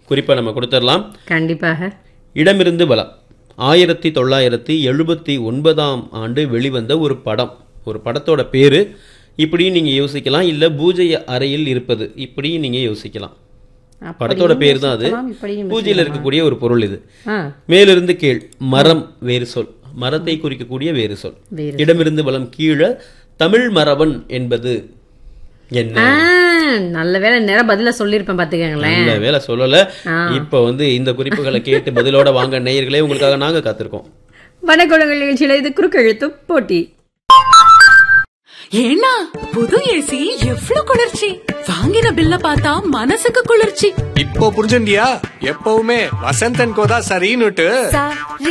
குறிப்பை நம்ம கொடுத்துடலாம் கண்டிப்பாக இடமிருந்து பலம் ஆயிரத்தி தொள்ளாயிரத்தி எழுபத்தி ஒன்பதாம் ஆண்டு வெளிவந்த ஒரு படம் ஒரு படத்தோட பேரு இப்படியும் நீங்க யோசிக்கலாம் இல்ல பூஜை அறையில் இருப்பது இப்படியும் நீங்க யோசிக்கலாம் அப்படியும் படத்தோட பேர் தான் அது யோசிக்கலாம், இப்படியும் பூஜையில் இருக்கக்கூடிய ஒரு பொருள் இது ஆ மேலிருந்து கீழ் மரம் வேறு சொல் மரத்தை குறிக்கக்கூடிய வேறு சொல் வேறு இடமிருந்து பலம் கீழே தமிழ் மரபன் என்பது என்ன ஆ, நல்ல வேளை நேரம் பதில சொல்லியிருப்பேன் பாத்துக்கங்களேன் நல்ல வேலை சொல்லல ஆ. இப்ப வந்து இந்த குறிப்புகளை கேட்டு பதிலோட வாங்க நேயர்களே உங்களுக்காக நாங்க காத்திருக்கோம் வணக்கங்கள் நிகழ்ச்சியில இது குறுக்கெழுத்து போட்டி ஏன்னா புது ஏசி எவ்ளோ குளிர்ச்சி வாங்கின பில்ல பார்த்தா மனசுக்கு குளிர்ச்சி இப்போ புரிஞ்சுண்டியா எப்பவுமே வசந்தன் கோதா சரின்னுட்டு